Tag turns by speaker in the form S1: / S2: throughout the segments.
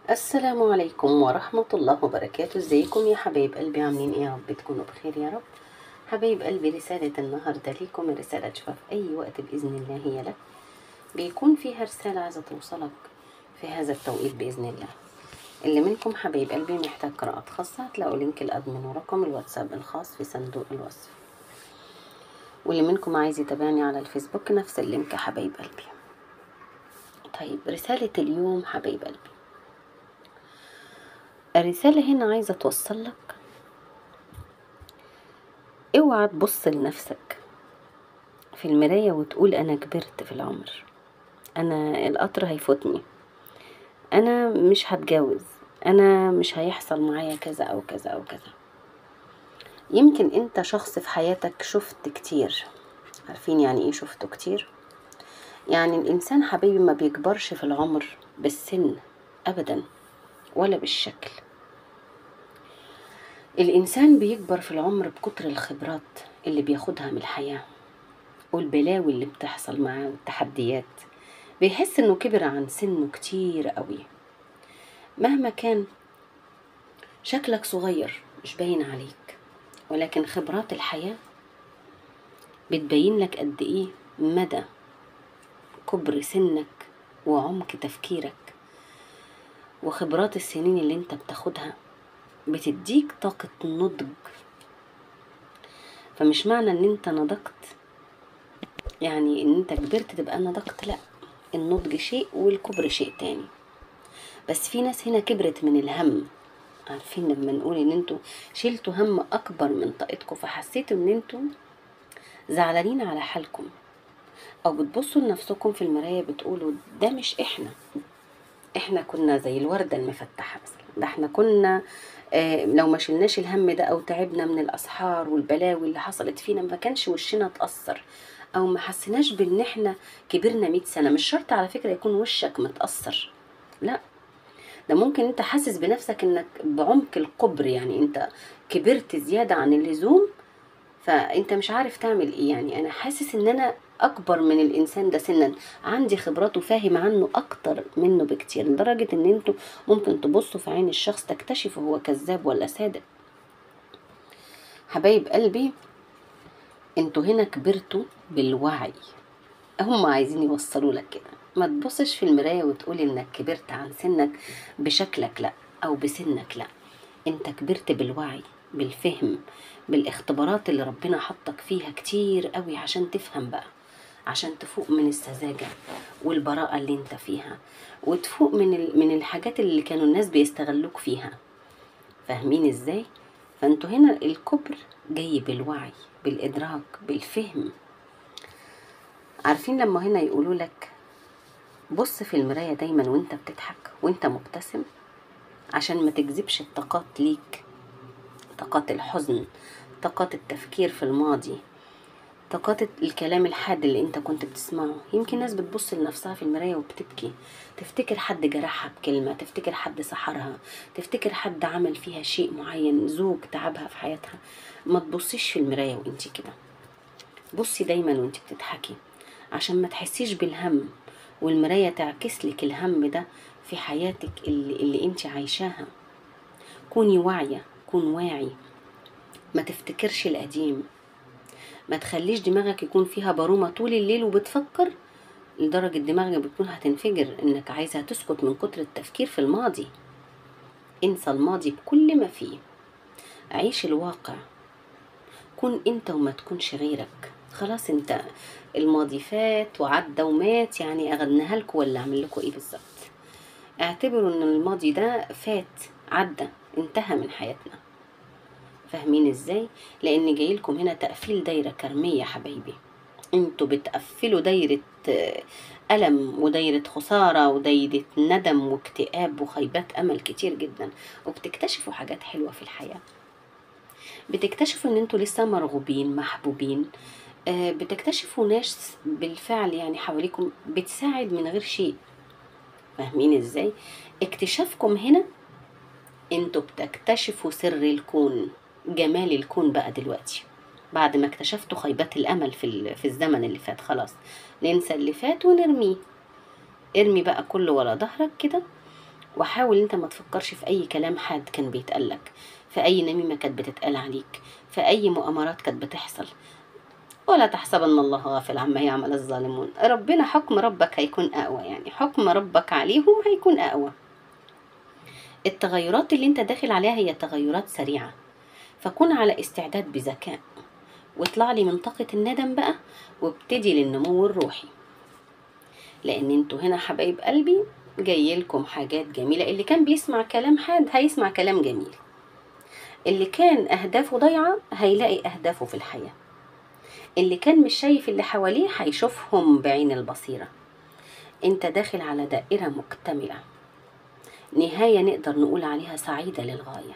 S1: السلام عليكم ورحمة الله وبركاته ازيكم يا حبايب قلبي عاملين ايه يا رب تكونوا بخير يا رب حبايب قلبي رسالة النهاردة ليكم رسالة تشوفها في أي وقت بإذن الله هي لك بيكون فيها رسالة عايزة توصلك في هذا التوقيت بإذن الله اللي منكم حبايب قلبي محتاج قراءات خاصة هتلاقوا لينك الأدمن ورقم الواتساب الخاص في صندوق الوصف واللي منكم عايز يتابعني على الفيسبوك نفس اللينك حبايب قلبي طيب رسالة اليوم حبايب قلبي الرسالة هنا عايزة توصل لك اوعى تبص لنفسك في المراية وتقول انا كبرت في العمر انا القطر هيفوتني انا مش هتجوز انا مش هيحصل معايا كذا او كذا او كذا يمكن انت شخص في حياتك شفت كتير عارفين يعني ايه شفته كتير يعني الانسان حبيبي ما بيكبرش في العمر بالسن ابدا ولا بالشكل الإنسان بيكبر في العمر بكتر الخبرات اللي بياخدها من الحياة والبلاوي اللي بتحصل معاه والتحديات بيحس إنه كبر عن سنه كتير قوي مهما كان شكلك صغير مش باين عليك ولكن خبرات الحياة بتبين لك قد إيه مدى كبر سنك وعمق تفكيرك وخبرات السنين اللي انت بتاخدها بتديك طاقة نضج فمش معنى ان انت نضجت يعني ان انت كبرت تبقى نضجت لا النضج شيء والكبر شيء تاني بس في ناس هنا كبرت من الهم عارفين لما نقول ان انتوا شلتوا هم اكبر من طاقتكم فحسيتوا ان انتوا زعلانين على حالكم او بتبصوا لنفسكم في المراية بتقولوا ده مش احنا احنا كنا زي الوردة المفتحة مثلا ده احنا كنا اه لو ما شلناش الهم ده او تعبنا من الاسحار والبلاوي اللي حصلت فينا ما كانش وشنا اتأثر او ما حسيناش بان احنا كبرنا مئة سنة مش شرط على فكرة يكون وشك متأثر لا ده ممكن انت حاسس بنفسك انك بعمق الكبر يعني انت كبرت زيادة عن اللزوم فانت مش عارف تعمل ايه يعني انا حاسس ان انا اكبر من الانسان ده سنا عندي خبرات وفاهم عنه اكتر منه بكتير لدرجة ان انتوا ممكن تبصوا في عين الشخص تكتشفوا هو كذاب ولا صادق حبايب قلبي انتوا هنا كبرتوا بالوعي هم عايزين يوصلوا لك كده ما تبصش في المراية وتقول انك كبرت عن سنك بشكلك لا او بسنك لا انت كبرت بالوعي بالفهم بالاختبارات اللي ربنا حطك فيها كتير قوي عشان تفهم بقى عشان تفوق من السذاجة والبراءة اللي انت فيها وتفوق من من الحاجات اللي كانوا الناس بيستغلوك فيها فاهمين ازاي فانتوا هنا الكبر جاي بالوعي بالادراك بالفهم عارفين لما هنا يقولوا لك بص في المراية دايما وانت بتضحك وانت مبتسم عشان ما تجذبش الطاقات ليك طاقات الحزن طاقات التفكير في الماضي طاقات الكلام الحاد اللي انت كنت بتسمعه يمكن ناس بتبص لنفسها في المراية وبتبكي تفتكر حد جرحها بكلمة تفتكر حد سحرها تفتكر حد عمل فيها شيء معين زوج تعبها في حياتها ما تبصيش في المراية وانت كده بصي دايما وانت بتضحكي عشان ما تحسيش بالهم والمراية تعكس لك الهم ده في حياتك اللي, اللي انت عايشاها كوني واعية كون واعي ما تفتكرش القديم ما تخليش دماغك يكون فيها برومة طول الليل وبتفكر لدرجة دماغك بتكون هتنفجر انك عايزها تسكت من كتر التفكير في الماضي انسى الماضي بكل ما فيه عيش الواقع كن انت وما تكونش غيرك خلاص انت الماضي فات وعدى ومات يعني اغنيها لكم ولا اعمل لكم ايه بالظبط اعتبروا ان الماضي ده فات عدى انتهى من حياتنا فاهمين ازاي لان جايلكم هنا تقفيل دايره كرميه حبايبي انتوا بتقفلوا دايره ألم ودايرة خسارة ودايرة ندم واكتئاب وخيبات أمل كتير جدا وبتكتشفوا حاجات حلوة في الحياة بتكتشفوا ان انتوا لسه مرغوبين محبوبين بتكتشفوا ناس بالفعل يعني حواليكم بتساعد من غير شيء فاهمين ازاي اكتشافكم هنا انتوا بتكتشفوا سر الكون جمال الكون بقى دلوقتي بعد ما اكتشفتوا خيبات الامل في في الزمن اللي فات خلاص ننسى اللي فات ونرميه ارمي بقى كله ورا ظهرك كده وحاول انت ما تفكرش في اي كلام حاد كان بيتقالك في اي نميمه كانت بتتقال عليك في اي مؤامرات كانت بتحصل ولا تحسبن الله غافل عما يعمل الظالمون ربنا حكم ربك هيكون اقوى يعني حكم ربك عليهم هيكون اقوى التغيرات اللي انت داخل عليها هي تغيرات سريعه فكن على استعداد بذكاء واطلع لي من طاقه الندم بقى وابتدي للنمو الروحي لان انتوا هنا حبايب قلبي جاي لكم حاجات جميله اللي كان بيسمع كلام حاد هيسمع كلام جميل اللي كان اهدافه ضايعه هيلاقي اهدافه في الحياه اللي كان مش شايف اللي حواليه هيشوفهم بعين البصيره انت داخل على دائره مكتمله نهايه نقدر نقول عليها سعيده للغايه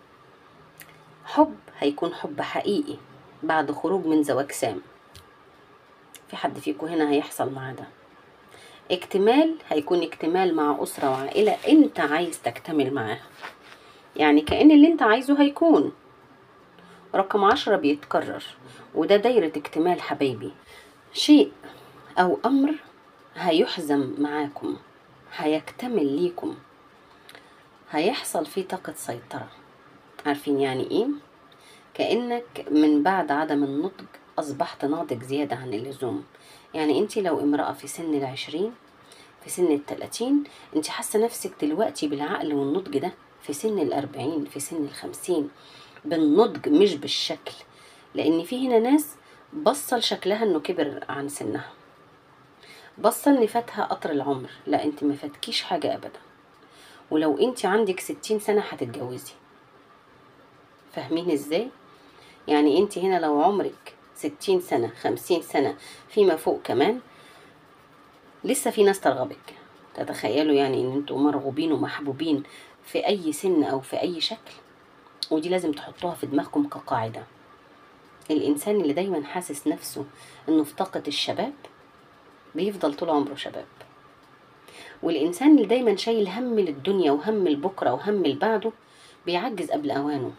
S1: حب هيكون حب حقيقي بعد خروج من زواج سام في حد فيكم هنا هيحصل معاه ده اكتمال هيكون اكتمال مع أسرة وعائلة انت عايز تكتمل معاها يعني كأن اللي انت عايزه هيكون رقم عشرة بيتكرر وده دايرة اكتمال حبايبي شيء أو أمر هيحزم معاكم هيكتمل ليكم هيحصل فيه طاقة سيطرة عارفين يعني ايه؟ كأنك من بعد عدم النضج أصبحت ناضج زيادة عن اللزوم يعني انت لو امرأة في سن العشرين في سن التلاتين انت حاسة نفسك دلوقتي بالعقل والنضج ده في سن الأربعين في سن الخمسين بالنضج مش بالشكل لأن في هنا ناس بصل شكلها انه كبر عن سنها بصل ان فاتها قطر العمر لا انت ما فاتكيش حاجة ابدا ولو انت عندك ستين سنة هتتجوزي فاهمين ازاي يعني انت هنا لو عمرك ستين سنة خمسين سنة فيما فوق كمان لسه في ناس ترغبك تتخيلوا يعني ان انتوا مرغوبين ومحبوبين في اي سن او في اي شكل ودي لازم تحطوها في دماغكم كقاعدة الانسان اللي دايما حاسس نفسه انه في طاقة الشباب بيفضل طول عمره شباب والانسان اللي دايما شايل هم للدنيا وهم البكرة وهم البعده بيعجز قبل اوانه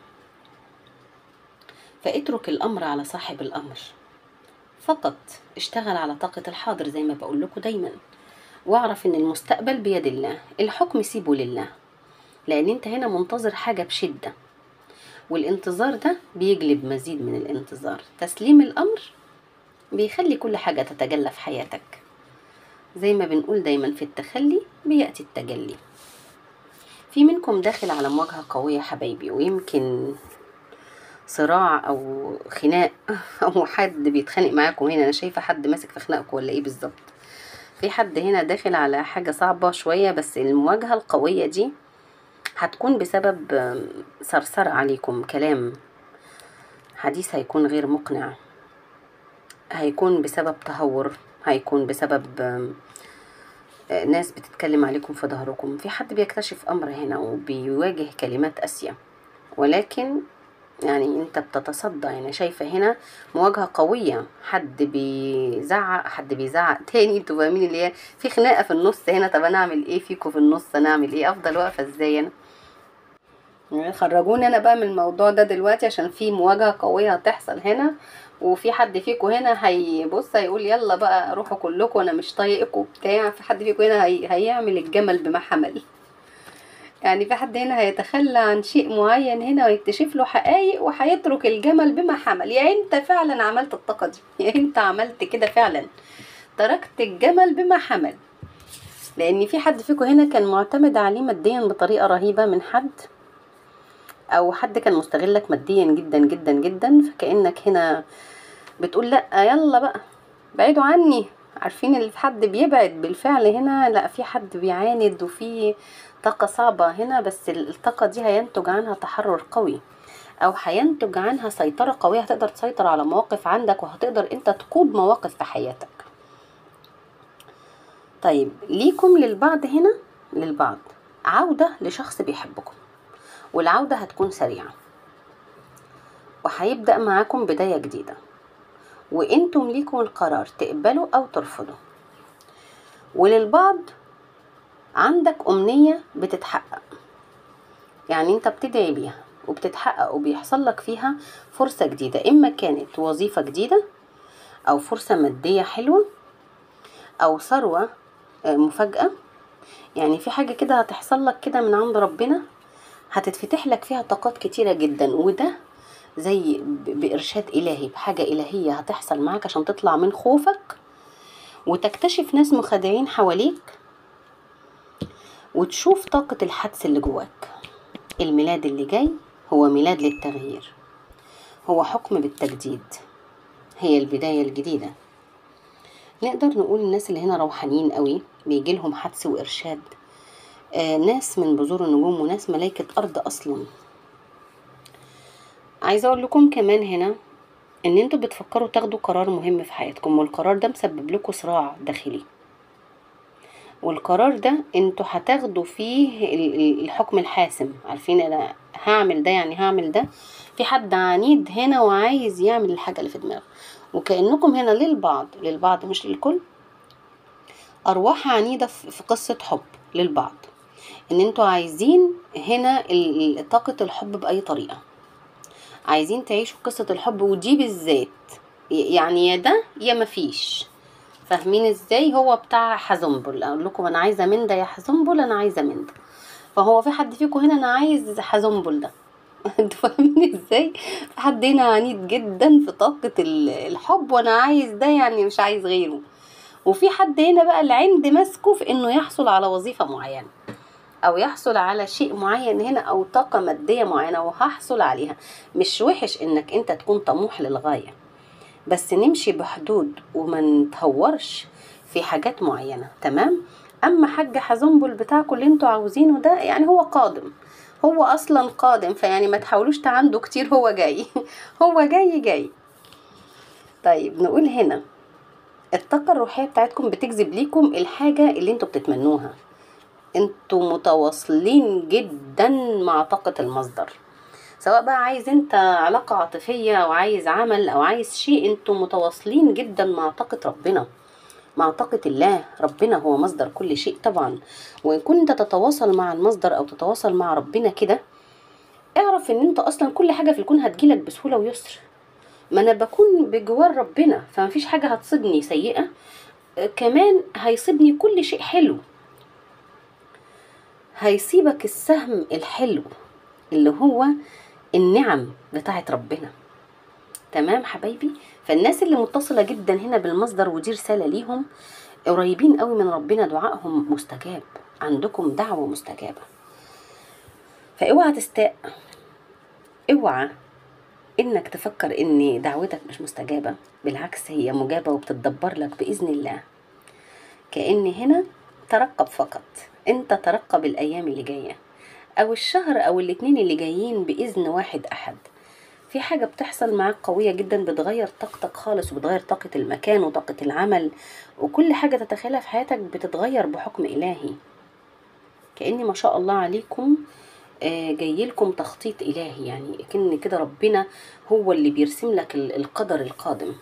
S1: فاترك الامر على صاحب الامر فقط اشتغل على طاقة الحاضر زي ما بقول لكم دايما واعرف ان المستقبل بيد الله الحكم سيبه لله لان انت هنا منتظر حاجة بشدة والانتظار ده بيجلب مزيد من الانتظار تسليم الامر بيخلي كل حاجة تتجلى في حياتك زي ما بنقول دايما في التخلي بيأتي التجلي في منكم داخل على مواجهة قوية حبايبي ويمكن صراع او خناق او حد بيتخانق معاكم هنا انا شايفه حد ماسك في خناقكم ولا ايه بالظبط في حد هنا داخل على حاجه صعبه شويه بس المواجهه القويه دي هتكون بسبب صرصرة عليكم كلام حديث هيكون غير مقنع هيكون بسبب تهور هيكون بسبب ناس بتتكلم عليكم في ظهركم في حد بيكتشف امر هنا وبيواجه كلمات قاسيه ولكن يعني انت بتتصدى يعني شايفة هنا مواجهة قوية حد بيزعق حد بيزعق تاني انتوا فاهمين اللي هي في خناقة في النص هنا طب انا اعمل ايه فيكم في النص انا اعمل ايه افضل واقفة ازاي انا يعني خرجوني انا بقى من الموضوع ده دلوقتي عشان في مواجهة قوية هتحصل هنا وفي حد فيكم هنا هيبص هيقول يلا بقى روحوا كلكم انا مش طايقكم بتاع في حد فيكم هنا هي... هيعمل الجمل بما حمل يعني في حد هنا هيتخلى عن شيء معين هنا ويكتشف له حقائق وهيترك الجمل بما حمل يا انت فعلا عملت الطاقة دي يا انت عملت كده فعلا تركت الجمل بما حمل لان في حد فيكم هنا كان معتمد عليه ماديا بطريقة رهيبة من حد او حد كان مستغلك ماديا جدا جدا جدا فكأنك هنا بتقول لا يلا بقى بعيدوا عني عارفين اللي في حد بيبعد بالفعل هنا لا في حد بيعاند وفي طاقة صعبة هنا بس الطاقة دي هينتج عنها تحرر قوي او هينتج عنها سيطرة قوية هتقدر تسيطر على مواقف عندك وهتقدر انت تقود مواقف في حياتك طيب ليكم للبعض هنا للبعض عودة لشخص بيحبكم والعودة هتكون سريعة وهيبدأ معاكم بداية جديدة وانتم ليكم القرار تقبلوا او ترفضوا وللبعض عندك أمنية بتتحقق يعني انت بتدعي بيها وبتتحقق وبيحصل لك فيها فرصة جديدة إما كانت وظيفة جديدة أو فرصة مادية حلوة أو ثروة مفاجأة يعني في حاجة كده هتحصل لك كده من عند ربنا هتتفتح لك فيها طاقات كتيرة جدا وده زي ب- بإرشاد إلهي بحاجة إلهية هتحصل معاك عشان تطلع من خوفك وتكتشف ناس مخادعين حواليك وتشوف طاقة الحدس اللي جواك الميلاد اللي جاي هو ميلاد للتغيير هو حكم بالتجديد هي البداية الجديدة نقدر نقول الناس اللي هنا روحانيين قوي بيجي لهم حدس وإرشاد آه ناس من بذور النجوم وناس ملايكة أرض أصلا عايزة أقول لكم كمان هنا إن انتوا بتفكروا تاخدوا قرار مهم في حياتكم والقرار ده مسبب لكم صراع داخلي والقرار ده انتوا هتاخدوا فيه ال- ال- الحكم الحاسم عارفين انا هعمل ده يعني هعمل ده في حد عنيد هنا وعايز يعمل الحاجة اللي في دماغه وكأنكم هنا للبعض للبعض مش للكل أرواح عنيدة في في قصة حب للبعض إن انتوا عايزين هنا ال- ال- طاقة الحب بأي طريقة عايزين تعيشوا قصة الحب ودي بالذات ي- يعني يا ده يا مفيش فاهمين ازاي هو بتاع حزنبل اقول لكم انا عايزه من ده يا حزنبل انا عايزه من ده فهو في حد فيكم هنا انا عايز حزنبل ده انتوا فاهمين ازاي في حد هنا عنيد جدا في طاقه ال- الحب وانا عايز ده يعني مش عايز غيره وفي حد هنا بقى العند ماسكه في انه يحصل على وظيفه معينه او يحصل على شيء معين هنا او طاقه ماديه معينه وهحصل عليها مش وحش انك انت تكون طموح للغايه بس نمشي بحدود وما نتهورش في حاجات معينة تمام اما حاج حزنبل بتاعكم اللي انتوا عاوزينه ده يعني هو قادم هو اصلا قادم فيعني ما تحاولوش تعندوا كتير هو جاي هو جاي جاي طيب نقول هنا الطاقة الروحية بتاعتكم بتجذب ليكم الحاجة اللي انتوا بتتمنوها انتوا متواصلين جدا مع طاقة المصدر سواء بقى عايز انت علاقة عاطفية او عايز عمل او عايز شيء انتوا متواصلين جدا مع طاقة ربنا مع طاقة الله ربنا هو مصدر كل شيء طبعا وان كنت تتواصل مع المصدر او تتواصل مع ربنا كده اعرف ان انت اصلا كل حاجة في الكون هتجيلك بسهولة ويسر ما انا بكون بجوار ربنا فمفيش حاجة هتصيبني سيئة آه، كمان هيصيبني كل شيء حلو هيصيبك السهم الحلو اللي هو النعم بتاعت ربنا تمام حبايبي فالناس اللي متصلة جدا هنا بالمصدر ودي رسالة ليهم قريبين قوي من ربنا دعائهم مستجاب عندكم دعوة مستجابة فاوعى تستاء اوعى انك تفكر ان دعوتك مش مستجابة بالعكس هي مجابة وبتتدبر لك بإذن الله كأن هنا ترقب فقط انت ترقب الأيام اللي جاية أو الشهر أو الاتنين اللي جايين بإذن واحد أحد في حاجة بتحصل معاك قوية جدا بتغير طاقتك خالص وبتغير طاقة المكان وطاقة العمل وكل حاجة تتخيلها في حياتك بتتغير بحكم إلهي كأن ما شاء الله عليكم آه، جاي لكم تخطيط إلهي يعني كأن كده ربنا هو اللي بيرسم لك ال- القدر القادم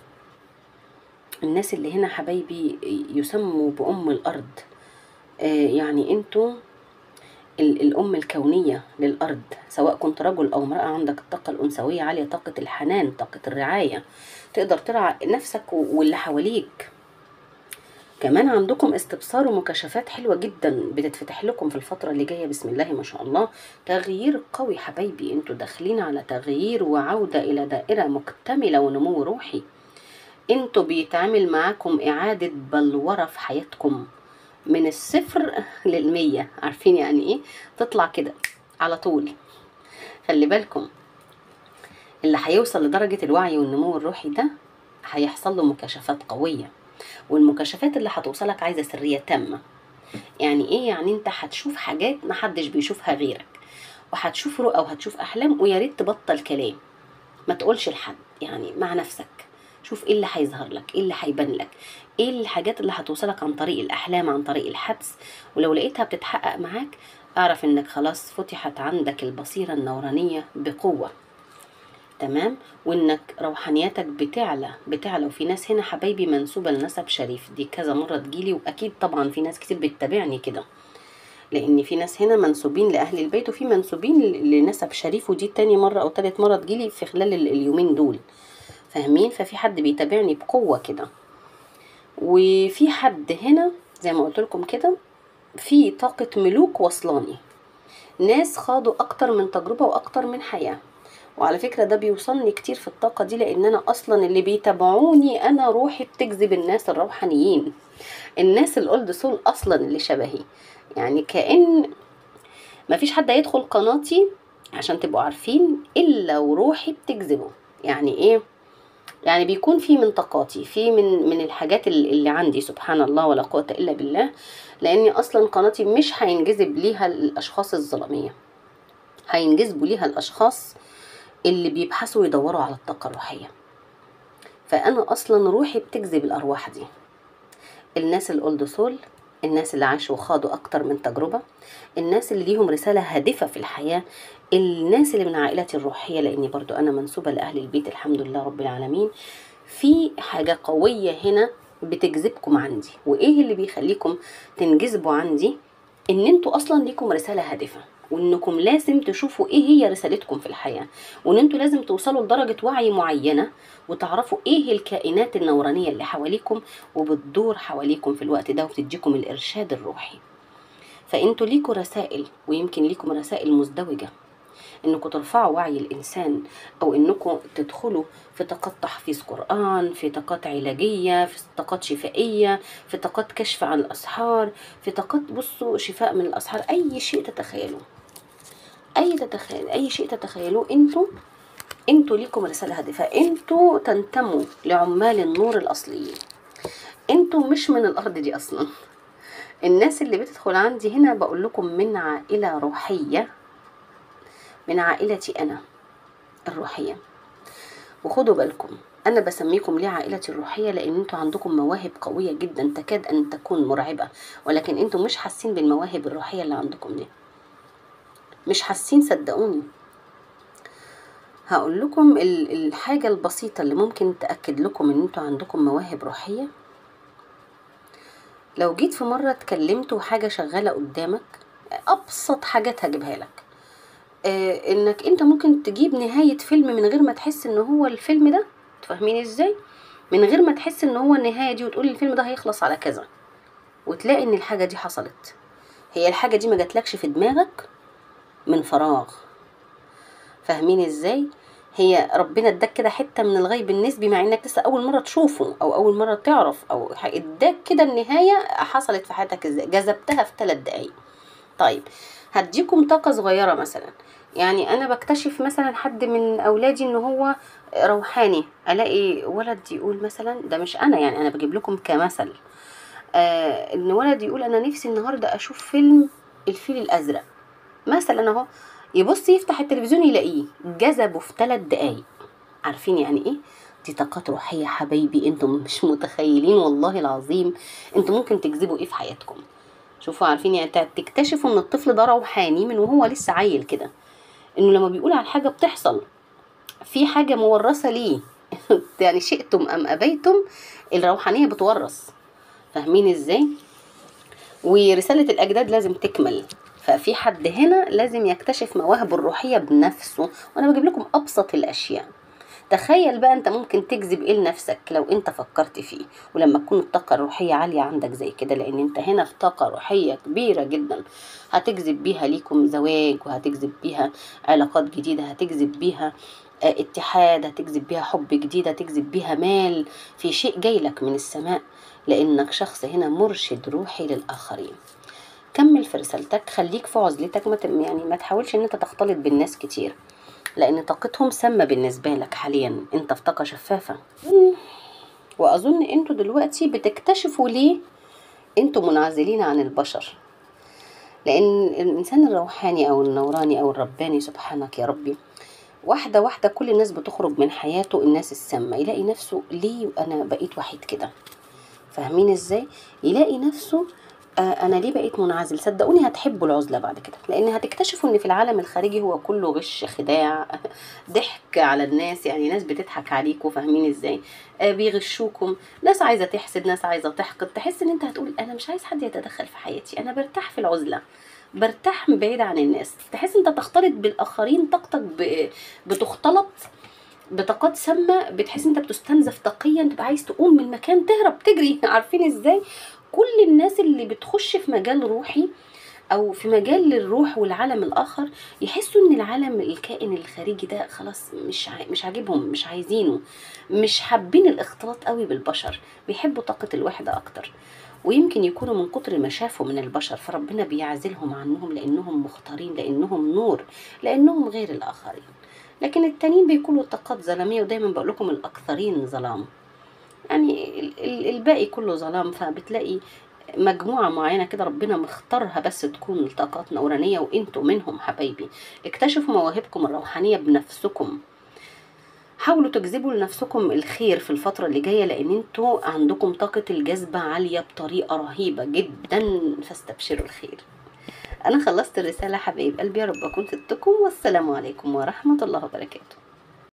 S1: الناس اللي هنا حبايبي يسموا بأم الأرض آه، يعني انتوا ال- الأم الكونية للأرض سواء كنت رجل أو امرأة عندك الطاقة الأنثوية عالية طاقة الحنان طاقة الرعاية تقدر ترعى نفسك و- واللي حواليك كمان عندكم استبصار ومكاشفات حلوة جدا بتتفتح لكم في الفترة اللي جاية بسم الله ما شاء الله تغيير قوي حبايبي انتوا داخلين على تغيير وعودة إلى دائرة مكتملة ونمو روحي انتوا بيتعامل معاكم إعادة بلورة في حياتكم من الصفر للمية عارفين يعني ايه تطلع كده على طول خلي بالكم اللي هيوصل لدرجة الوعي والنمو الروحي ده هيحصل له مكاشفات قوية والمكاشفات اللي هتوصلك عايزة سرية تامة يعني ايه يعني انت هتشوف حاجات محدش بيشوفها غيرك وهتشوف رؤى وهتشوف احلام ويا ريت تبطل كلام ما تقولش لحد يعني مع نفسك شوف ايه اللي هيظهر لك ايه اللي هيبان لك ايه الحاجات اللي هتوصلك عن طريق الاحلام عن طريق الحدس ولو لقيتها بتتحقق معاك اعرف انك خلاص فتحت عندك البصيرة النورانية بقوة تمام وانك روحانياتك بتعلى بتعلى وفي ناس هنا حبايبي منسوبة لنسب شريف دي كذا مرة تجيلي واكيد طبعا في ناس كتير بتتابعني كده لان في ناس هنا منسوبين لاهل البيت وفي منسوبين ل- لنسب شريف ودي تاني مرة او تالت مرة تجيلي في خلال ال- اليومين دول فاهمين ففي حد بيتابعني بقوة كده وفي حد هنا زي ما قلت لكم كده في طاقة ملوك وصلاني ناس خاضوا أكتر من تجربة وأكتر من حياة وعلى فكرة ده بيوصلني كتير في الطاقة دي لأن أنا أصلا اللي بيتابعوني أنا روحي بتجذب الناس الروحانيين الناس الأولد سول أصلا اللي شبهي يعني كأن مفيش حد هيدخل قناتي عشان تبقوا عارفين إلا وروحي بتجذبه يعني إيه يعني بيكون في من طاقاتي في من من الحاجات اللي عندي سبحان الله ولا قوة إلا بالله لأني أصلا قناتي مش هينجذب ليها الأشخاص الظلامية هينجذبوا ليها الأشخاص اللي بيبحثوا يدوروا على الطاقة الروحية فأنا أصلا روحي بتجذب الأرواح دي الناس الأولد سول الناس اللي عاشوا وخاضوا أكتر من تجربة الناس اللي ليهم رسالة هادفة في الحياة الناس اللي من عائلتي الروحية لأني برضو أنا منسوبة لأهل البيت الحمد لله رب العالمين في حاجة قوية هنا بتجذبكم عندي وإيه اللي بيخليكم تنجذبوا عندي إن انتوا أصلا ليكم رسالة هادفة وانكم لازم تشوفوا ايه هي رسالتكم في الحياه وان انتوا لازم توصلوا لدرجه وعي معينه وتعرفوا ايه الكائنات النورانيه اللي حواليكم وبتدور حواليكم في الوقت ده وتديكم الارشاد الروحي فانتوا ليكوا رسائل ويمكن ليكم رسائل مزدوجه انكم ترفعوا وعي الانسان او انكم تدخلوا في طاقات تحفيظ قران في طاقات علاجيه في طاقات شفائيه في طاقات كشف عن الاسحار في طاقات بصوا شفاء من الاسحار اي شيء تتخيلوه اي تتخيل اي شيء تتخيلوه انتوا انتوا ليكم رساله هادفه انتوا تنتموا لعمال النور الاصليين انتوا مش من الارض دي اصلا الناس اللي بتدخل عندي هنا بقول لكم من عائله روحيه من عائلتي انا الروحيه وخدوا بالكم انا بسميكم ليه عائلتي الروحيه لان انتوا عندكم مواهب قويه جدا تكاد ان تكون مرعبه ولكن انتوا مش حاسين بالمواهب الروحيه اللي عندكم دي مش حاسين صدقوني هقول لكم الحاجة البسيطة اللي ممكن تأكد لكم ان انتوا عندكم مواهب روحية لو جيت في مرة اتكلمت وحاجة شغالة قدامك أبسط حاجات هجيبها لك آه انك انت ممكن تجيب نهاية فيلم من غير ما تحس ان هو الفيلم ده تفهميني ازاي من غير ما تحس ان هو النهاية دي وتقول الفيلم ده هيخلص على كذا وتلاقي ان الحاجة دي حصلت هي الحاجة دي ما جاتلكش في دماغك من فراغ فاهمين ازاي هي ربنا اداك كده حته من الغيب النسبي مع انك لسه اول مره تشوفه او اول مره تعرف او اداك كده النهايه حصلت في حياتك ازاي جذبتها في ثلاث دقايق طيب هديكم طاقه صغيره مثلا يعني انا بكتشف مثلا حد من اولادي ان هو روحاني الاقي ولد يقول مثلا ده مش انا يعني انا بجيب لكم كمثل آه ان ولد يقول انا نفسي النهارده اشوف فيلم الفيل الازرق مثلا اهو يبص يفتح التلفزيون يلاقيه جذبه في ثلاث دقايق عارفين يعني ايه دي طاقات روحيه حبايبي انتم مش متخيلين والله العظيم انتم ممكن تجذبوا ايه في حياتكم شوفوا عارفين يعني تكتشفوا ان الطفل ده روحاني من وهو لسه عيل كده انه لما بيقول على حاجه بتحصل في حاجه مورثه ليه يعني شئتم ام ابيتم الروحانيه بتورث فاهمين ازاي ورساله الاجداد لازم تكمل ففي حد هنا لازم يكتشف مواهبه الروحيه بنفسه وانا بجيب لكم ابسط الاشياء تخيل بقى انت ممكن تجذب ايه لنفسك لو انت فكرت فيه ولما تكون الطاقة الروحية عالية عندك زي كده لان انت هنا في طاقة روحية كبيرة جدا هتجذب بيها ليكم زواج وهتجذب بيها علاقات جديدة هتجذب بيها اتحاد هتجذب بيها حب جديد هتجذب بيها مال في شيء جاي لك من السماء لانك شخص هنا مرشد روحي للاخرين كمل في رسالتك خليك في عزلتك ما يعني ما تحاولش ان انت تختلط بالناس كتير لان طاقتهم سامه بالنسبه لك حاليا انت في طاقه شفافه واظن انتوا دلوقتي بتكتشفوا ليه انتوا منعزلين عن البشر لان الانسان الروحاني او النوراني او الرباني سبحانك يا ربي واحده واحده كل الناس بتخرج من حياته الناس السامه يلاقي نفسه ليه انا بقيت وحيد كده فاهمين ازاي يلاقي نفسه انا ليه بقيت منعزل صدقوني هتحبوا العزله بعد كده لان هتكتشفوا ان في العالم الخارجي هو كله غش خداع ضحك على الناس يعني ناس بتضحك عليكم فاهمين ازاي آه بيغشوكم ناس عايزه تحسد ناس عايزه تحقد تحس ان انت هتقول انا مش عايز حد يتدخل في حياتي انا برتاح في العزله برتاح بعيد عن الناس تحس انت تختلط بالاخرين طاقتك بتختلط بطاقات سامه بتحس انت بتستنزف طاقيا تبقى عايز تقوم من مكان تهرب تجري عارفين ازاي كل الناس اللي بتخش في مجال روحي او في مجال للروح والعالم الاخر يحسوا ان العالم الكائن الخارجي ده خلاص مش عا- مش عاجبهم مش عايزينه مش حابين الاختلاط قوي بالبشر بيحبوا طاقة الوحدة اكتر ويمكن يكونوا من كتر ما شافوا من البشر فربنا بيعزلهم عنهم لانهم مختارين لانهم نور لانهم غير الاخرين لكن التانيين بيكونوا طاقات ظلامية ودايما بقول لكم الاكثرين ظلام يعني ال- ال- الباقي كله ظلام فبتلاقي مجموعة معينة كده ربنا مختارها بس تكون طاقات نورانية وانتوا منهم حبايبي اكتشفوا مواهبكم الروحانية بنفسكم حاولوا تجذبوا لنفسكم الخير في الفترة اللي جاية لان انتوا عندكم طاقة الجذب عالية بطريقة رهيبة جدا فاستبشروا الخير انا خلصت الرسالة حبايب قلبي يا رب اكون فدتكم والسلام عليكم ورحمة الله وبركاته